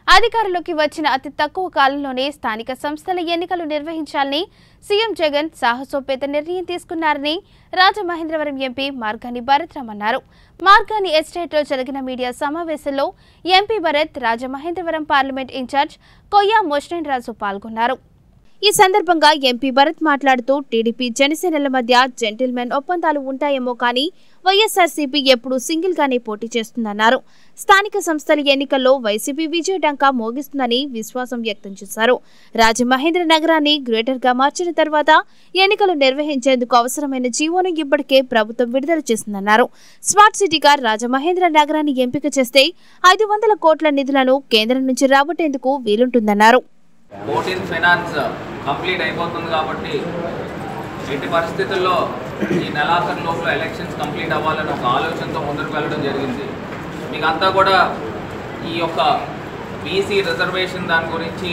అధికారంలోకి వచ్చిన అతి తక్కువ కాలంలోనే స్థానిక సంస్థల ఎన్నికలు నిర్వహించాలని సీఎం జగన్ సాహసోపేత నిర్ణయం తీసుకున్నారని రాజమహేంద్రవరం ఎంపీ మార్గాని భరత్రామ్ అన్నారు మార్గాని ఎస్టేట్లో జరిగిన మీడియా సమావేశంలో MP Bharat Rajamahendravaram parliament in charge Koyya Moshen Raju పాల్గొన్నారు ఈ సందర్భంగా ఎంపీ భరత్ మాట్లాడుతూ టీడీపీ జనసేనల మధ్య జెంటిల్మెన్ ఒప్పందాలు ఉంటాయేమో కానీ వైఎస్ఆర్సీపీ ఎప్పుడూ సింగిల్ గానే పోటీ చేస్తుందన్నారు స్థానిక సంస్థల ఎన్నికల్లో వైసీపీ విజయ డంకా మోగిస్తుందని విశ్వాసం వ్యక్తం చేశారు రాజమహేంద్ర నగరాన్ని గ్రేటర్ గా మార్చిన తర్వాత ఎన్నికలు నిర్వహించేందుకు అవసరమైన జీవోను ఇప్పటికే ప్రభుత్వం విడుదల చేసిందన్నారు స్మార్ట్ సిటీగా రాజమహేంద్ర నగరాన్ని ఎంపిక చేస్తే ఐదు వందల కోట్ల నిధులను కేంద్రం నుంచి రాబట్టేందుకు వీలుంటుందన్నారు ఫోర్టీన్ ఫైనాన్స్ కంప్లీట్ అయిపోతుంది కాబట్టి ఎట్టి పరిస్థితుల్లో ఈ నెలాఖరు లోపల ఎలక్షన్స్ కంప్లీట్ అవ్వాలని ఒక ఆలోచనతో ముందుకు వెళ్ళడం జరిగింది మీకు అంతా కూడా ఈ యొక్క బీసీ రిజర్వేషన్ దాని గురించి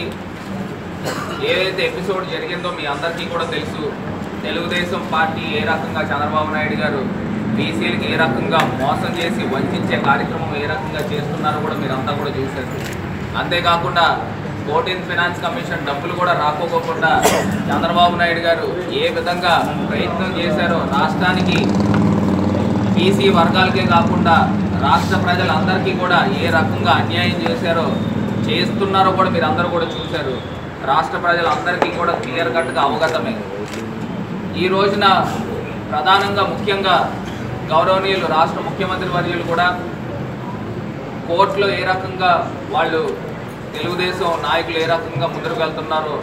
ఏదైతే ఎపిసోడ్ జరిగిందో మీ అందరికీ కూడా తెలుసు తెలుగుదేశం పార్టీ ఏ రకంగా చంద్రబాబు నాయుడు గారు బీసీలకి ఏ రకంగా మోసం చేసి వంచే కార్యక్రమం ఏ రకంగా చేస్తున్నారో కూడా మీరంతా కూడా చూశారు అంతేకాకుండా ఫోర్టీన్ ఫైనాన్స్ కమిషన్ డబ్బులు కూడా రాకోకుండా చంద్రబాబు నాయుడు గారు ఏ విధంగా ప్రయత్నం చేశారో రాష్ట్రానికి బీసీ వర్గాలకే కాకుండా రాష్ట్ర ప్రజలందరికీ కూడా ఏ రకంగా అన్యాయం చేశారో చేస్తున్నారో కూడా మీరు అందరూ కూడా చూశారు రాష్ట్ర ప్రజలందరికీ కూడా క్లియర్ కట్గా అవగతమే ఈ రోజున ప్రధానంగా ముఖ్యంగా గౌరవనీయులు రాష్ట్ర ముఖ్యమంత్రి వర్యులు కూడా కోర్టులో ఏ రకంగా వాళ్ళు తెలుగుదేశం నాయకులు ఏ రకంగా ముందుకు వెళ్తున్నారో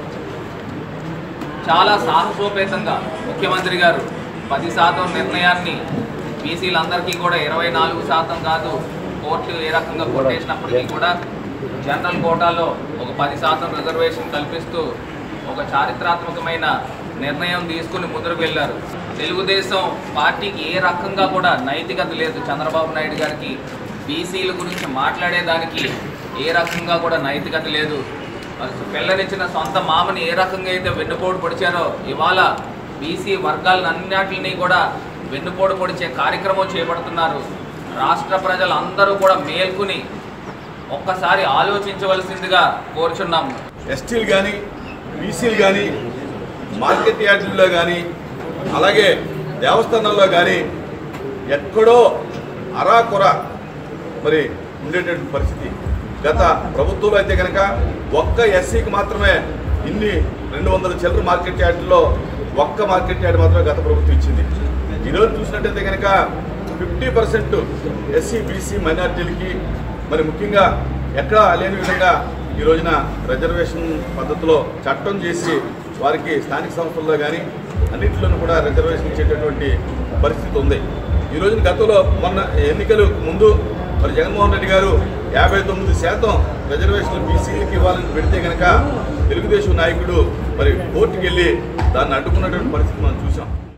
చాలా సాహసోపేతంగా ముఖ్యమంత్రి గారు పది శాతం నిర్ణయాన్ని బీసీలందరికీ కూడా ఇరవై నాలుగు శాతం కాదు కోర్టు ఏ రకంగా కొట్టేసినప్పటికీ కూడా జనరల్ కోటాలో ఒక పది శాతం రిజర్వేషన్ కల్పిస్తూ ఒక చారిత్రాత్మకమైన నిర్ణయం తీసుకుని ముందుకు వెళ్ళారు తెలుగుదేశం పార్టీకి ఏ రకంగా కూడా నైతికత లేదు చంద్రబాబు నాయుడు గారికి బీసీల గురించి మాట్లాడేదానికి ఏ రకంగా కూడా నైతికత లేదు మరి పిల్లనిచ్చిన సొంత మామని ఏ రకంగా అయితే వెన్నుపోటు పొడిచారో ఇవాళ బీసీ వర్గాలన్నింటినీ కూడా వెన్నుపోటు పొడిచే కార్యక్రమం చేపడుతున్నారు రాష్ట్ర ప్రజలందరూ కూడా మేల్కొని ఒక్కసారి ఆలోచించవలసిందిగా కోరుచున్నాము ఎస్టీలు కానీ బీసీలు కానీ మార్కెట్ యార్డుల్లో కానీ అలాగే దేవస్థానాల్లో కానీ ఎక్కడో అరాకొర మరి ఉండేటటువంటి పరిస్థితి గత ప్రభుత్వంలో అయితే కనుక ఒక్క ఎస్సీకి మాత్రమే ఇన్ని రెండు వందల చిల్లర మార్కెట్ యార్డుల్లో ఒక్క మార్కెట్ యార్డ్ మాత్రమే గత ప్రభుత్వం ఇచ్చింది ఈరోజు చూసినట్టయితే కనుక ఫిఫ్టీ పర్సెంట్ ఎస్సీ బీసీ మైనార్టీలకి మరి ముఖ్యంగా ఎక్కడా లేని విధంగా ఈ రోజున రిజర్వేషన్ పద్ధతిలో చట్టం చేసి వారికి స్థానిక సంస్థల్లో కానీ అన్నింటిలోనూ కూడా రిజర్వేషన్ ఇచ్చేటటువంటి పరిస్థితి ఉంది ఈ రోజున గతంలో మొన్న ఎన్నికలు ముందు మరి జగన్మోహన్ రెడ్డి గారు యాభై తొమ్మిది శాతం రిజర్వేషన్ బీసీలకి ఇవ్వాలని పెడితే కనుక తెలుగుదేశం నాయకుడు మరి కోర్టుకు వెళ్ళి దాన్ని అడ్డుకున్నటువంటి పరిస్థితి మనం చూసాం